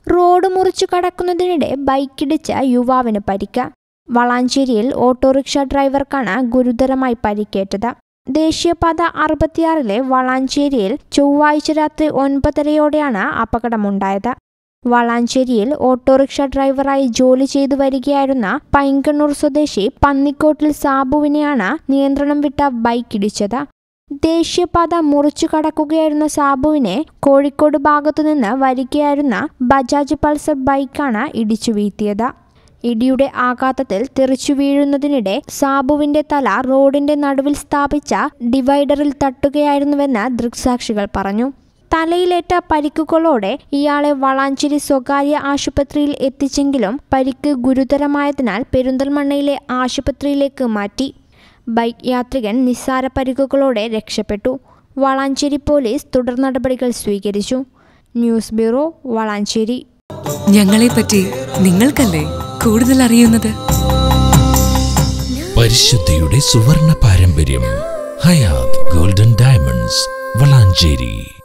road മുറിച്ചു കടക്കുന്നതിനിടെ ബൈക്കിടിച്ച യുവാവിന് പരിക്ക് വളാഞ്ചേരിയിൽ ഓട്ടോറിക്ഷ ഡ്രൈവർക്കാണ് ഗുരുതരമായി പരിക്കേറ്റത് ദേശീയപാത അറുപത്തിയാറിലെ വളാഞ്ചേരിയിൽ ചൊവ്വാഴ്ച രാത്രി ഒൻപതരയോടെയാണ് അപകടമുണ്ടായത് വളാഞ്ചേരിയിൽ ഓട്ടോറിക്ഷ ഡ്രൈവറായി ജോലി ചെയ്തു വരികയായിരുന്ന പൈങ്കണ്ണൂർ സ്വദേശി പന്നിക്കോട്ടിൽ സാബുവിനെയാണ് നിയന്ത്രണം വിട്ട ബൈക്കിടിച്ചത് ദേശീയപാത മുറിച്ചു കടക്കുകയായിരുന്ന സാബുവിനെ കോഴിക്കോട് ഭാഗത്തുനിന്ന് വരികയായിരുന്ന ബജാജ് പൾസർ ബൈക്കാണ് ഇടിച്ചു വീഴ്ത്തിയത് ഇടിയുടെ ആഘാതത്തിൽ തെറിച്ചു വീഴുന്നതിനിടെ സാബുവിന്റെ തല റോഡിന്റെ നടുവിൽ സ്ഥാപിച്ച ഡിവൈഡറിൽ തട്ടുകയായിരുന്നുവെന്ന് ദൃക്സാക്ഷികൾ പറഞ്ഞു തലയിലേറ്റ പരിക്കുകളോടെ ഇയാളെ വളാഞ്ചേരി സ്വകാര്യ ആശുപത്രിയിൽ എത്തിച്ചെങ്കിലും പരിക്ക് ഗുരുതരമായതിനാൽ പെരിന്തൽമണ്ണയിലെ ആശുപത്രിയിലേക്ക് മാറ്റി ബൈക്ക് യാത്രികൻ നിസ്സാര പരിക്കുകളോടെ രക്ഷപ്പെട്ടു വളാഞ്ചേരി പോലീസ് തുടർ നടപടികൾ സ്വീകരിച്ചു ന്യൂസ് ബ്യൂറോ വളാഞ്ചേരി ഞങ്ങളെപ്പറ്റി നിങ്ങൾക്കല്ലേ കൂടുതൽ അറിയുന്നത് പരിശുദ്ധിയുടെ സുവർണ പാരമ്പര്യം ഹയാത് ഗോൾഡൻ ഡയമണ്ട്സ് വളാഞ്ചേരി